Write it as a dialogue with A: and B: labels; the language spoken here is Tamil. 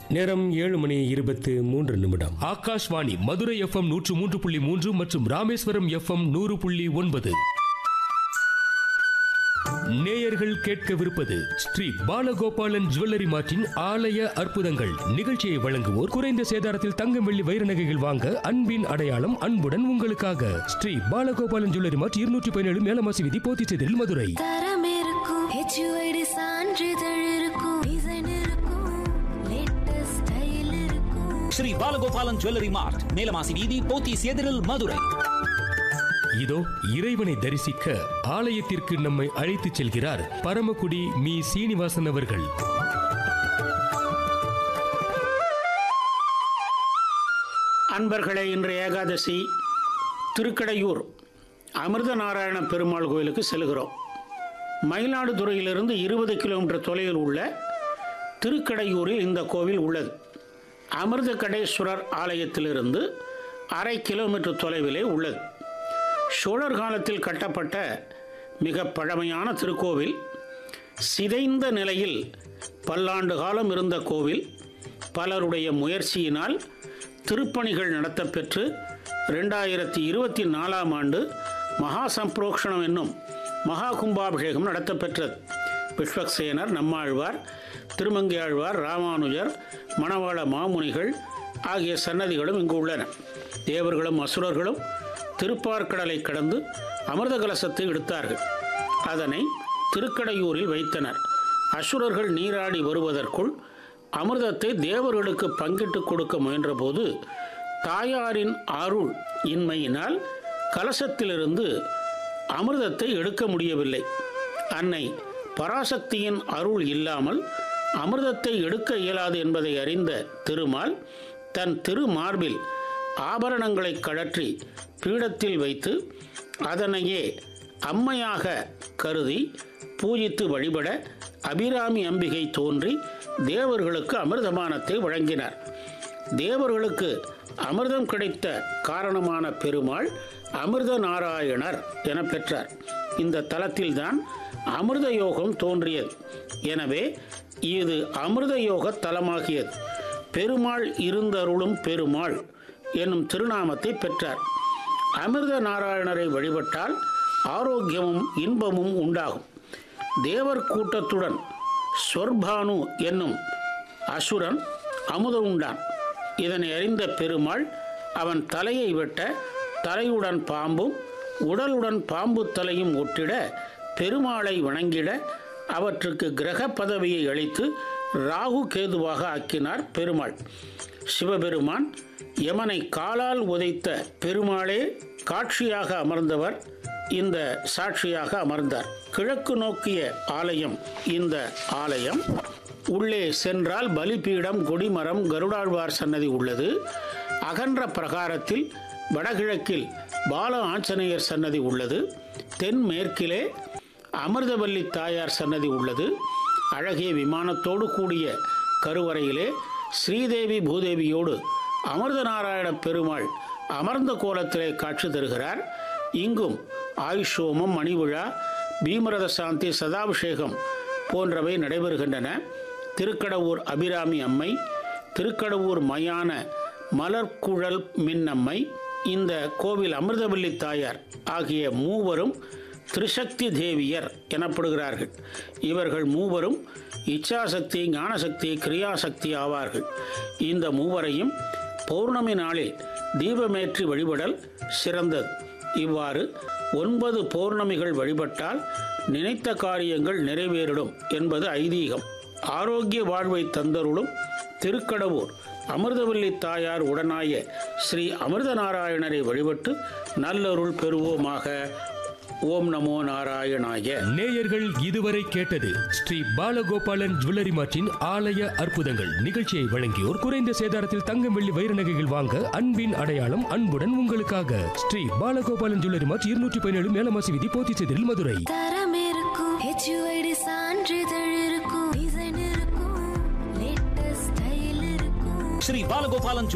A: நேரம் ஏழு மணி இருபத்து மூன்று நிமிடம் ஆகாஷ்வாணி மதுரை எஃப்எம் நூற்று மூன்று புள்ளி மூன்று மற்றும் ராமேஸ்வரம் எஃப்எம் நூறு புள்ளி ஒன்பது நேயர்கள் கேட்கவிருப்பது ஸ்ரீ பாலகோபாலன் ஜுவல்லரி மார்ட்டின் ஆலய அற்புதங்கள் நிகழ்ச்சியை வழங்குவோர் குறைந்த சேதாரத்தில் தங்கம் வெள்ளி வைர நகைகள் வாங்க அன்பின் அடையாளம் அன்புடன் உங்களுக்காக ஸ்ரீ பாலகோபாலன் ஜுவல்லரி மார்ட் இருநூற்றி பதினேழு மேலமாசி விதி போத்திச்செதில் மதுரை
B: தரம் இருக்கும் ஹெச்யூஐடி சான்றிதழ் இருக்கும் டிசைன் இருக்கும் லேட்டஸ்ட் ஸ்டைல் இருக்கும்
C: ஸ்ரீ பாலகோபாலன் ஜுவல்லரி மார்ட் மேலமாசி வீதி போத்தீஸ் எதிரில் மதுரை
A: இதோ இறைவனை தரிசிக்க ஆலயத்திற்கு நம்மை அழைத்துச் செல்கிறார் பரமக்குடி மீ சீனிவாசன் அவர்கள்
D: அன்பர்களே இன்று ஏகாதசி திருக்கடையூர் அமிர்த நாராயண பெருமாள் கோயிலுக்கு செல்கிறோம் மயிலாடுதுறையிலிருந்து இருபது கிலோமீட்டர் தொலைவில் உள்ள திருக்கடையூரில் இந்த கோவில் உள்ளது அமிர்த கடேஸ்வரர் ஆலயத்திலிருந்து அரை கிலோமீட்டர் தொலைவிலே உள்ளது சோழர் காலத்தில் கட்டப்பட்ட மிக பழமையான திருக்கோவில் சிதைந்த நிலையில் பல்லாண்டு காலம் இருந்த கோவில் பலருடைய முயற்சியினால் திருப்பணிகள் நடத்தப்பெற்று ரெண்டாயிரத்தி இருபத்தி நாலாம் ஆண்டு மகா சம்பிரோக்ஷணம் என்னும் மகா கும்பாபிஷேகம் நடத்தப்பெற்றது விஸ்வக்சேனர் நம்மாழ்வார் திருமங்கையாழ்வார் ராமானுஜர் மணவாள மாமுனிகள் ஆகிய சன்னதிகளும் இங்கு உள்ளன தேவர்களும் அசுரர்களும் திருப்பார்க்கடலை கடந்து அமிர்த கலசத்தை எடுத்தார்கள் அதனை திருக்கடையூரில் வைத்தனர் அசுரர்கள் நீராடி வருவதற்குள் அமிர்தத்தை தேவர்களுக்கு பங்கிட்டு கொடுக்க முயன்றபோது தாயாரின் அருள் இன்மையினால் கலசத்திலிருந்து அமிர்தத்தை எடுக்க முடியவில்லை அன்னை பராசக்தியின் அருள் இல்லாமல் அமிர்தத்தை எடுக்க இயலாது என்பதை அறிந்த திருமால் தன் திருமார்பில் ஆபரணங்களை கழற்றி பீடத்தில் வைத்து அதனையே அம்மையாக கருதி பூஜித்து வழிபட அபிராமி அம்பிகை தோன்றி தேவர்களுக்கு அமிர்தமானத்தை வழங்கினார் தேவர்களுக்கு அமிர்தம் கிடைத்த காரணமான பெருமாள் அமிர்த நாராயணர் என பெற்றார் இந்த தலத்தில்தான் அமிர்த யோகம் தோன்றியது எனவே இது அமிர்த யோக தலமாகியது பெருமாள் இருந்தருளும் பெருமாள் என்னும் திருநாமத்தை பெற்றார் அமிர்த நாராயணரை வழிபட்டால் ஆரோக்கியமும் இன்பமும் உண்டாகும் தேவர் கூட்டத்துடன் சொர்பானு என்னும் அசுரன் அமுத உண்டான் இதனை அறிந்த பெருமாள் அவன் தலையை வெட்ட தலையுடன் பாம்பும் உடலுடன் பாம்பு தலையும் ஒட்டிட பெருமாளை வணங்கிட அவற்றுக்கு கிரக பதவியை அளித்து ராகு கேதுவாக ஆக்கினார் பெருமாள் சிவபெருமான் யமனை காலால் உதைத்த பெருமாளே காட்சியாக அமர்ந்தவர் இந்த சாட்சியாக அமர்ந்தார் கிழக்கு நோக்கிய ஆலயம் இந்த ஆலயம் உள்ளே சென்றால் பலிபீடம் கொடிமரம் கருடாழ்வார் சன்னதி உள்ளது அகன்ற பிரகாரத்தில் வடகிழக்கில் பால ஆஞ்சநேயர் சன்னதி உள்ளது தென்மேற்கிலே அமிர்தவல்லி தாயார் சன்னதி உள்ளது அழகிய விமானத்தோடு கூடிய கருவறையிலே ஸ்ரீதேவி பூதேவியோடு அமிர்தநாராயண பெருமாள் அமர்ந்த கோலத்திலே காட்சி தருகிறார் இங்கும் ஆயுஷோமம் மணிவிழா பீமரத சாந்தி சதாபிஷேகம் போன்றவை நடைபெறுகின்றன திருக்கடவூர் அபிராமி அம்மை திருக்கடவூர் மயான மலர்குழல் மின்னம்மை இந்த கோவில் அமிர்தவல்லி தாயார் ஆகிய மூவரும் திரிசக்தி தேவியர் எனப்படுகிறார்கள் இவர்கள் மூவரும் இச்சாசக்தி ஞானசக்தி கிரியாசக்தி ஆவார்கள் இந்த மூவரையும் பௌர்ணமி நாளில் தீபமேற்றி வழிபடல் சிறந்தது இவ்வாறு ஒன்பது பௌர்ணமிகள் வழிபட்டால் நினைத்த காரியங்கள் நிறைவேறிடும் என்பது ஐதீகம் ஆரோக்கிய வாழ்வை தந்தருளும் திருக்கடவூர் அமிர்தவல்லி தாயார் உடனாய ஸ்ரீ அமிர்தநாராயணரை வழிபட்டு நல்லருள் பெறுவோமாக ஓம் நமோ நாராயணாய
A: நேயர்கள் இதுவரை கேட்டது ஸ்ரீ பாலகோபாலன் ஜுவல்லரி மார்ட்டின் ஆலய அற்புதங்கள் நிகழ்ச்சியை வழங்கியோர் குறைந்த சேதாரத்தில் தங்கம் வெள்ளி வைர நகைகள் வாங்க அன்பின் அடையாளம் அன்புடன் உங்களுக்காக ஸ்ரீ பாலகோபாலன் ஜுவல்லரி மார்ட் இருநூற்றி பதினேழு மேலமாசி விதி போத்திச்செதில் மதுரை
B: தரம் இருக்கும் ஹெச்யூஐடி சான்றிதழ் இருக்கும் டிசைன் இருக்கும் லேட்டஸ்ட் ஸ்டைல் இருக்கும்
C: ஸ்ரீ பாலகோபாலன்